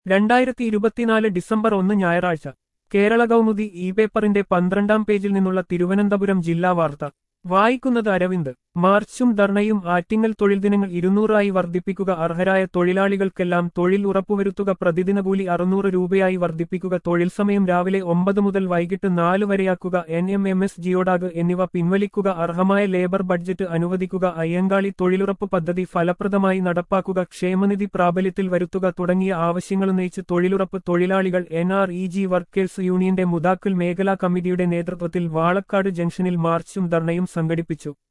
രണ്ടായിരത്തി ഇരുപത്തിനാല് ഡിസംബർ ഒന്ന് ഞായറാഴ്ച കേരള കൗമുദി ഇ പേപ്പറിന്റെ പന്ത്രണ്ടാം പേജിൽ നിന്നുള്ള തിരുവനന്തപുരം ജില്ലാ വാർത്ത വായിക്കുന്നത് അരവിന്ദ് മാർച്ചും ധർണയും ആറ്റിങ്ങൽ തൊഴിൽ ദിനങ്ങൾ ഇരുന്നൂറായി വർദ്ധിപ്പിക്കുക അർഹരായ തൊഴിലാളികൾക്കെല്ലാം തൊഴിൽ ഉറപ്പുവരുത്തുക പ്രതിദിന കൂലി അറുന്നൂറ് രൂപയായി വർദ്ധിപ്പിക്കുക തൊഴിൽ സമയം രാവിലെ ഒമ്പത് മുതൽ വൈകിട്ട് നാല് വരെയാക്കുക N M M S geotag എന്നിവ പിൻവലിക്കുക അർഹമായ ലേബർ ബഡ്ജറ്റ് അനുവദിക്കുക അയ്യങ്കാളി തൊഴിലുറപ്പ് പദ്ധതി ഫലപ്രദമായി നടപ്പാക്കുക ക്ഷേമനിധി പ്രാബല്യത്തിൽ വരുത്തുക തുടങ്ങിയ ആവശ്യങ്ങളുന്നയിച്ച് തൊഴിലുറപ്പ് തൊഴിലാളികൾ N R E G workers യൂണിയന്റെ മുതാക്കൽ മേഖലാ കമ്മിറ്റിയുടെ നേതൃത്വത്തിൽ വാളക്കാട് ജംഗ്ഷനിൽ മാർച്ചും ധർണയും സംഘടിപ്പിച്ചു